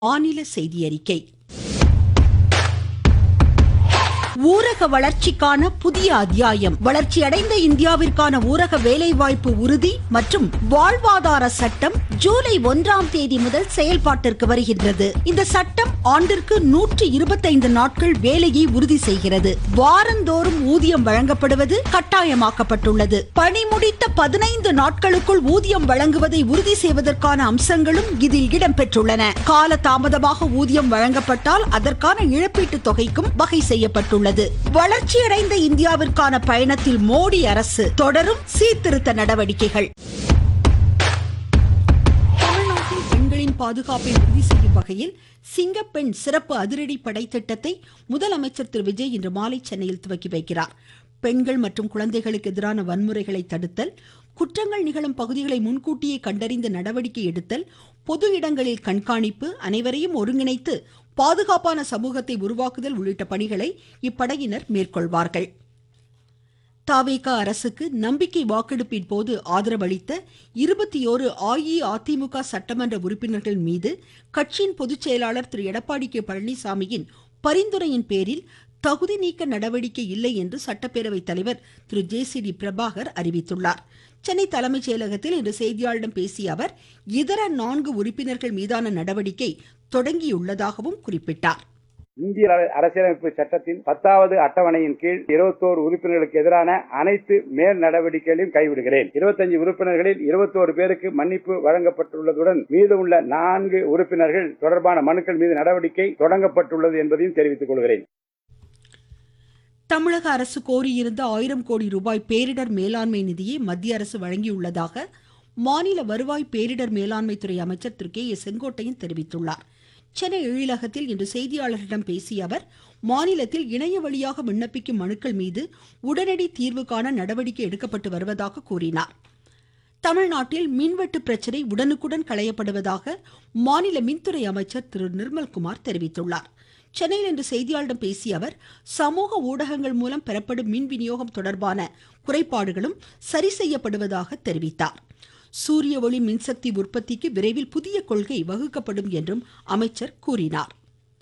மாநில செய்தி அறிக்கை ஊரக வளர்ச்சிக்கான புதிய அத்தியாயம் வளர்ச்சியடைந்த இந்தியாவிற்கான ஊரக வேலைவாய்ப்பு உறுதி மற்றும் வாழ்வாதார சட்டம் ஜூலை ஒன்றாம் தேதி முதல் செயல்பாட்டிற்கு வருகின்றது இந்த சட்டம் ஆண்டிற்கு நூற்றி இருபத்தைந்து நாட்கள் வேலையை உறுதி செய்கிறது வாரந்தோறும் ஊதியம் வழங்கப்படுவது கட்டாயமாக்கப்பட்டுள்ளது பணி முடித்த பதினைந்து நாட்களுக்குள் ஊதியம் வழங்குவதை உறுதி செய்வதற்கான அம்சங்களும் இதில் இடம்பெற்றுள்ளன கால தாமதமாக ஊதியம் வழங்கப்பட்டால் அதற்கான இழப்பீட்டுத் தொகைக்கும் வகை செய்யப்பட்டுள்ளது வளர்ச்சியடைந்த இந்தியாவிற்கான பயணத்தில் மோடி அரசு தொடரும் சீர்திருத்த நடவடிக்கைகள் தமிழ்நாட்டில் பெண்களின் பாதுகாப்பை உறுதி செய்யும் வகையில் சிங்கப்பெண் சிறப்பு அதிரடி படை திட்டத்தை முதலமைச்சர் திரு விஜய் இன்று மாலை சென்னையில் துவக்கி வைக்கிறார் பெண்கள் மற்றும் குழந்தைகளுக்கு எதிரான வன்முறைகளை தடுத்தல் குற்றங்கள் நிகழும் பகுதிகளை முன்கூட்டியே கண்டறிந்து நடவடிக்கை எடுத்தல் பொது இடங்களில் கண்காணிப்பு அனைவரையும் ஒருங்கிணைத்து பாதுகாப்பான சமூகத்தை உருவாக்குதல் உள்ளிட்ட பணிகளை இப்படையினர் மேற்கொள்வார்கள் தாவேகா அரசுக்கு நம்பிக்கை வாக்கெடுப்பின் போது ஆதரவளித்த இருபத்தி ஓரு அஇஅதிமுக சட்டமன்ற உறுப்பினர்கள் மீது கட்சியின் பொதுச் செயலாளர் திரு எடப்பாடி கே பழனிசாமியின் பரிந்துரையின் பேரில் தகுதி நீக்க நடவடிக்கை இல்லை என்று சட்டப்பேரவைத் தலைவர் Thiru J C D Prabhakar அறிவித்துள்ளார் சென்னை தலைமைச் செயலகத்தில் இன்று செய்தியாளர்களிடம் பேசிய அவர் இதர நான்கு உறுப்பினர்கள் மீதான நடவடிக்கை தொடங்கியுள்ளதாகவும் குறிப்பிட்டார் இந்திய அரசியலமைப்பு சட்டத்தின் பத்தாவது அட்டவணையின் கீழ் இருபத்தோரு உறுப்பினர்களுக்கு எதிரான அனைத்து மேல் நடவடிக்கைகளையும் கைவிடுகிறேன் இருபத்தஞ்சு உறுப்பினர்களில் இருபத்தோரு பேருக்கு மன்னிப்பு வழங்கப்பட்டுள்ளதுடன் மீதமுள்ள நான்கு உறுப்பினர்கள் தொடர்பான மனுக்கள் மீது நடவடிக்கை தொடங்கப்பட்டுள்ளது என்பதையும் தெரிவித்துக் கொள்கிறேன் தமிழக அரசு கோரியிருந்த ஆயிரம் கோடி ரூபாய் பேரிடர் மேலாண்மை நிதியை மத்திய அரசு வழங்கியுள்ளதாக மாநில வருவாய் பேரிடர் மேலாண்மை துறை அமைச்சர் திரு கே ஏ செங்கோட்டையன் தெரிவித்துள்ளார் சென்னை எழிலகத்தில் இன்று செய்தியாளர்களிடம் பேசிய அவர் மாநிலத்தில் இணைய வழியாக விண்ணப்பிக்கும் மனுக்கள் மீது உடனடி தீர்வு காண நடவடிக்கை எடுக்கப்பட்டு வருவதாக கூறினார் தமிழ்நாட்டில் மின்வெட்டு பிரச்சினை உடனுக்குடன் களையப்படுவதாக மாநில மின்துறை அமைச்சர் திரு நிர்மல்குமார் தெரிவித்துள்ளார் சென்னையில் இன்று செய்தியாளர்களிடம் பேசிய அவர் சமூக ஊடகங்கள் மூலம் பெறப்படும் மின் விநியோகம் தொடர்பான குறைபாடுகளும் சரி செய்யப்படுவதாக தெரிவித்தார் சூரிய ஒளி மின்சக்தி உற்பத்திக்கு விரைவில் புதிய கொள்கை வகுக்கப்படும் என்றும் அமைச்சர் கூறினார்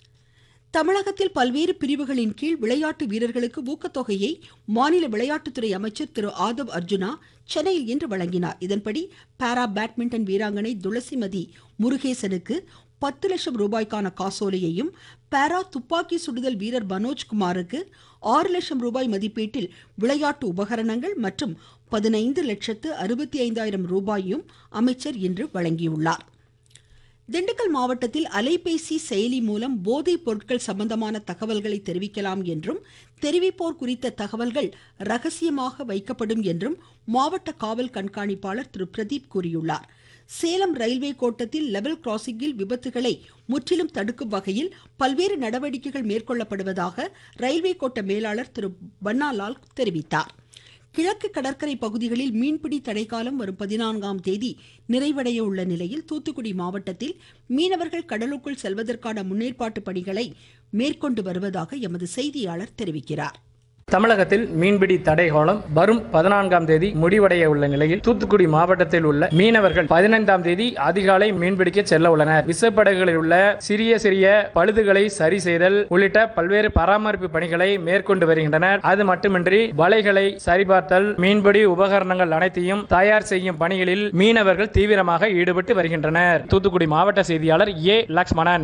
தமிழகத்தில் பல்வேறு பிரிவுகளின் கீழ் விளையாட்டு வீரர்களுக்கு ஊக்கத்தொகையை மாநில விளையாட்டுத்துறை அமைச்சர் திரு ஆதவ் அர்ஜுனா சென்னையில் இன்று வழங்கினார் இதன்படி பாரா பேட்மிண்டன் வீராங்கனை துளசிமதி முருகேசனுக்கு பத்து லட்சம் ரூபாய்க்கான காசோலையையும் பாரா துப்பாக்கி சுடுதல் வீரர் மனோஜ்குமாருக்கு ஆறு லட்சம் ரூபாய் மதிப்பீட்டில் விளையாட்டு உபகரணங்கள் மற்றும் பதினைந்து லட்சத்து அறுபத்தி ஐந்தாயிரம் ரூபாயும் அமைச்சர் இன்று வழங்கியுள்ளார் திண்டுக்கல் மாவட்டத்தில் அலைபேசி செயலி மூலம் போதைப் பொருட்கள் சம்பந்தமான தகவல்களை தெரிவிக்கலாம் என்றும் தெரிவிப்போர் குறித்த தகவல்கள் ரகசியமாக வைக்கப்படும் என்றும் மாவட்ட காவல் கண்காணிப்பாளர் திரு பிரதீப் கூறியுள்ளார் சேலம் ரயில்வே கோட்டத்தில் லெவல் கிராசிங்கில் விபத்துகளை முற்றிலும் தடுக்கும் வகையில் பல்வேறு நடவடிக்கைகள் மேற்கொள்ளப்படுவதாக ரயில்வே கோட்ட மேலாளர் திரு பன்னாலால் தெரிவித்தார் கிழக்கு கடற்கரை பகுதிகளில் மீன்பிடி தடைக்காலம் வரும் பதினான்காம் தேதி நிறைவடைய உள்ள நிலையில் தூத்துக்குடி மாவட்டத்தில் மீனவர்கள் கடலுக்குள் செல்வதற்கான முன்னேற்பாட்டு பணிகளை மேற்கொண்டு வருவதாக எமது செய்தியாளர் தெரிவிக்கிறார் தமிழகத்தில் மீன்பிடி தடைகோலம் வரும் பதினான்காம் தேதி முடிவடைய உள்ள நிலையில் தூத்துக்குடி மாவட்டத்தில் உள்ள மீனவர்கள் பதினைந்தாம் தேதி அதிகாலை மீன்பிடிக்க செல்ல உள்ளனர் விசைப்படகுகளில் உள்ள சிறிய சிறிய பழுதுகளை சரி செய்தல் உள்ளிட்ட பல்வேறு பராமரிப்பு பணிகளை மேற்கொண்டு வருகின்றனர் அது மட்டுமின்றி வலைகளை சரிபார்த்தல் மீன்பிடி உபகரணங்கள் அனைத்தையும் தயார் செய்யும் பணிகளில் மீனவர்கள் தீவிரமாக ஈடுபட்டு வருகின்றனர் தூத்துக்குடி மாவட்ட செய்தியாளர் ஏ லக்ஷ்மணன்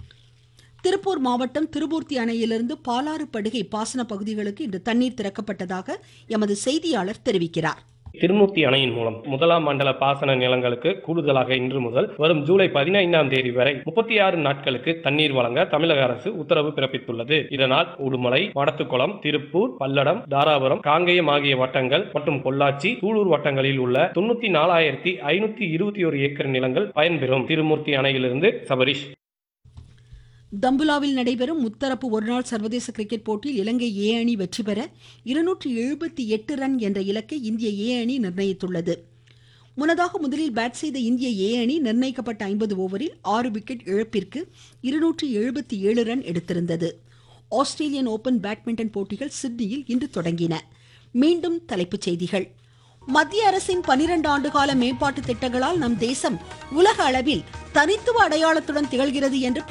திருப்பூர் மாவட்டம் திருமூர்த்தி அணையிலிருந்து பாலாறு படுகை பாசன பகுதிகளுக்கு இன்று தண்ணீர் திறக்கப்பட்டதாக எமது செய்தியாளர் தெரிவிக்கிறார் திருமூர்த்தி அணையின் மூலம் முதலாம் மண்டல பாசன நிலங்களுக்கு கூடுதலாக இன்று முதல் வரும் ஜூலை பதினைந்தாம் தேதி வரை முப்பத்தி ஆறு நாட்களுக்கு தண்ணீர் வழங்க தமிழக அரசு உத்தரவு பிறப்பித்துள்ளது இதனால் உடுமலை வடத்துக்குளம் திருப்பூர் பல்லடம் தாராபுரம் காங்கேயம் ஆகிய வட்டங்கள் மற்றும் பொள்ளாச்சி சூலூர் வட்டங்களில் உள்ள தொண்ணூத்தி நாலாயிரத்தி ஐநூத்தி இருபத்தி ஒரு ஏக்கர் நிலங்கள் பயன்பெறும் திருமூர்த்தி அணையிலிருந்து சபரிஷ் தம்புலாவில் நடைபெறும் முத்தரப்பு ஒருநாள் சர்வதேச கிரிக்கெட் போட்டியில் இலங்கை ஏ அணி வெற்றி பெற இருநூற்றி எழுபத்தி எட்டு ரன் என்ற இலக்கை இந்திய ஏ அணி நிர்ணயித்துள்ளது முன்னதாக முதலில் பேட் செய்த இந்திய ஏ அணி நிர்ணயிக்கப்பட்ட ஐம்பது ஓவரில் ஆறு விக்கெட் இழப்பிற்கு இருநூற்றி எழுபத்தி ஏழு ரன் எடுத்திருந்தது ஆஸ்திரேலியன் ஓபன் பேட்மிண்டன் போட்டிகள் சிட்னியில் இன்று தொடங்கின மீண்டும் தலைப்புச் செய்திகள் மத்திய அரசின் பனிரெண்டு ஆண்டுகால மேம்பாட்டு திட்டங்களால் நம் தேசம் உலக அளவில் தனித்துவ அடையாளத்துடன் திகழ்கிறது என்று